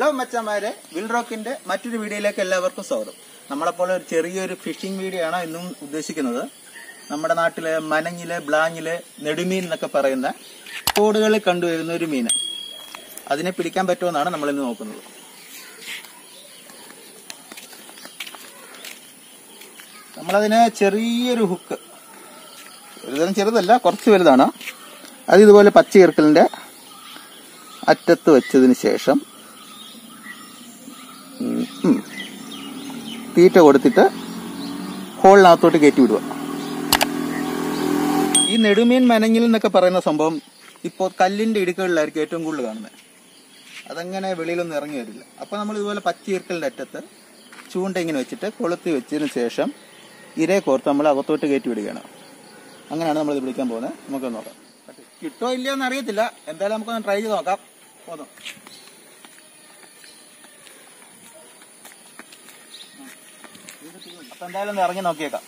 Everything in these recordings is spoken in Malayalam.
മച്ചന്മാരെ വിൽ റോക്കിന്റെ മറ്റൊരു വീഡിയോയിലേക്ക് എല്ലാവർക്കും സ്വാഗതം നമ്മളപ്പോൾ ഒരു ചെറിയൊരു ഫിഷിംഗ് വീഡിയോ ആണ് ഇന്നും ഉദ്ദേശിക്കുന്നത് നമ്മുടെ നാട്ടിലെ മനഞ്ഞില് ബ്ലാഞ്ഞില് നെടുമീൻ എന്നൊക്കെ പറയുന്ന തോടുകളിൽ കണ്ടുവരുന്ന ഒരു മീൻ അതിനെ പിടിക്കാൻ പറ്റുമെന്നാണ് നമ്മൾ ഇന്ന് നോക്കുന്നത് നമ്മളതിന് ചെറിയൊരു ഹുക്ക് ഒരുതരം ചെറുതല്ല കുറച്ച് വലുതാണ് അത് ഇതുപോലെ പച്ച ഈർക്കലിന്റെ അറ്റത്ത് വെച്ചതിന് ശേഷം ഉം, ഉം, തീറ്റ കൊടുത്തിട്ട് ഹോളിനകത്തോട്ട് കയറ്റി വിടുക ഈ നെടുമീൻ മനങ്ങിൽ എന്നൊക്കെ പറയുന്ന സംഭവം ഇപ്പോൾ കല്ലിന്റെ ഇടുക്കുകളിലായിരിക്കും ഏറ്റവും കൂടുതൽ കാണുന്നത് അതങ്ങനെ വെളിയിലൊന്നും ഇറങ്ങി വരില്ല അപ്പൊ നമ്മൾ ഇതുപോലെ പച്ചീർക്കലിന്റെ അറ്റത്ത് ചൂണ്ട ഇങ്ങനെ വെച്ചിട്ട് കൊളുത്തി വെച്ചതിന് ശേഷം ഇരയെ കോർത്ത് നമ്മൾ അകത്തോട്ട് കയറ്റി വിടുകയാണ് അങ്ങനെയാണ് നമ്മൾ ഇത് വിളിക്കാൻ പോകുന്നത് നമുക്ക് നോക്കാം കിട്ടോ ഇല്ലയോ എന്ന് അറിയത്തില്ല എന്തായാലും നമുക്കൊന്ന് ട്രൈ ചെയ്ത് നോക്കാം പോന്നു അപ്പൊ എന്തായാലും ഒന്ന് ഇറങ്ങി നോക്കിയേക്കാം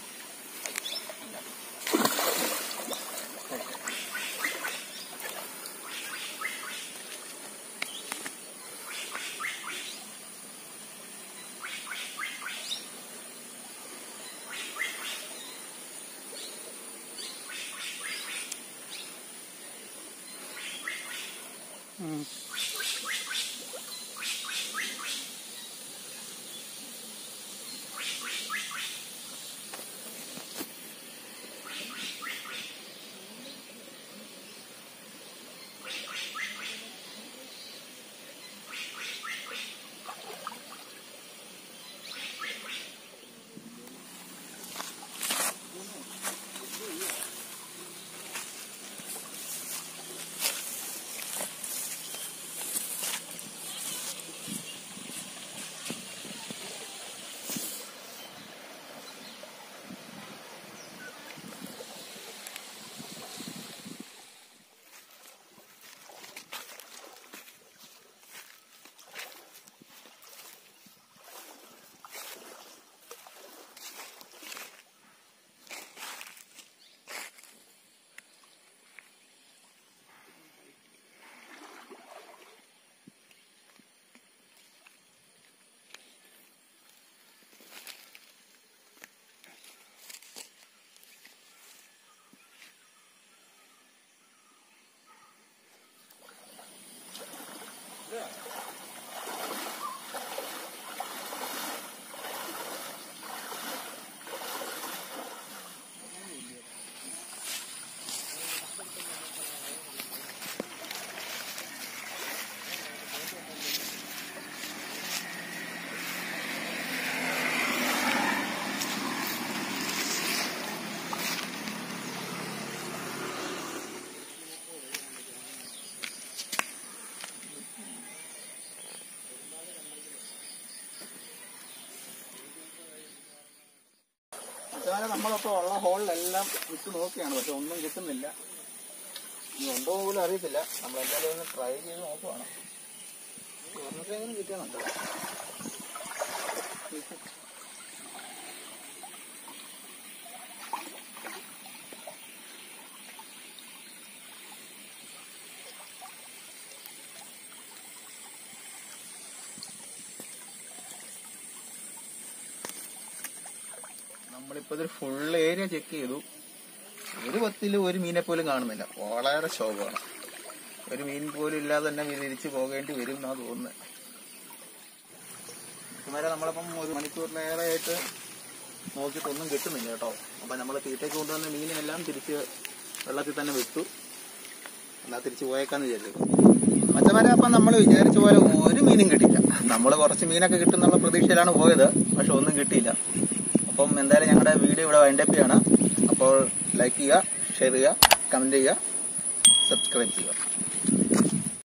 അതുപോലെ നമ്മളിപ്പോ ഉള്ള ഹോളിലെല്ലാം ഇട്ട് നോക്കിയാണ് പക്ഷെ ഒന്നും കിട്ടുന്നില്ല ഇനി ഉണ്ടോ എന്ന് പോലും അറിയത്തില്ല നമ്മൾ എന്തായാലും ഒന്ന് ട്രൈ ചെയ്ത് നോക്കുവാണ് ഒരെണ്ണത്തെങ്കിലും കിട്ടിയാൽ നമ്മളിപ്പോ ഇതൊരു ഫുൾ ഏരിയ ചെക്ക് ചെയ്തു ഒരു പത്തില് ഒരു മീനെ പോലും കാണുന്നില്ല വളരെ ശോഭമാണ് ഒരു മീൻ പോലും ഇല്ലാതെ തന്നെ മീൻ തിരിച്ചു പോകേണ്ടി വരും എന്നാ തോന്നുന്നത് ഇതുവരെ നമ്മളിപ്പം ഒരു മണിക്കൂറിലേറെ ആയിട്ട് നോക്കിയിട്ടൊന്നും കിട്ടുന്നില്ല കേട്ടോ അപ്പൊ നമ്മൾ തീറ്റയ്ക്ക് കൊണ്ടുവന്ന മീനെല്ലാം തിരിച്ച് വെള്ളത്തിൽ തന്നെ വിട്ടു എന്നാ തിരിച്ചു പോയേക്കാന്ന് വിചാരിച്ചു മച്ചമാരെ അപ്പം നമ്മൾ വിചാരിച്ച പോലെ ഒരു മീനും കിട്ടില്ല നമ്മൾ കുറച്ച് മീനൊക്കെ കിട്ടുന്നുള്ള പ്രതീക്ഷയിലാണ് പോയത് പക്ഷെ ഒന്നും കിട്ടിയില്ല അപ്പം എന്തായാലും ഞങ്ങളുടെ വീഡിയോ ഇവിടെ വൈൻഡപ്പ് ചെയ്യാണ് അപ്പോൾ ലൈക്ക് ചെയ്യുക ഷെയർ ചെയ്യുക കമന്റ് ചെയ്യുക സബ്സ്ക്രൈബ് ചെയ്യുക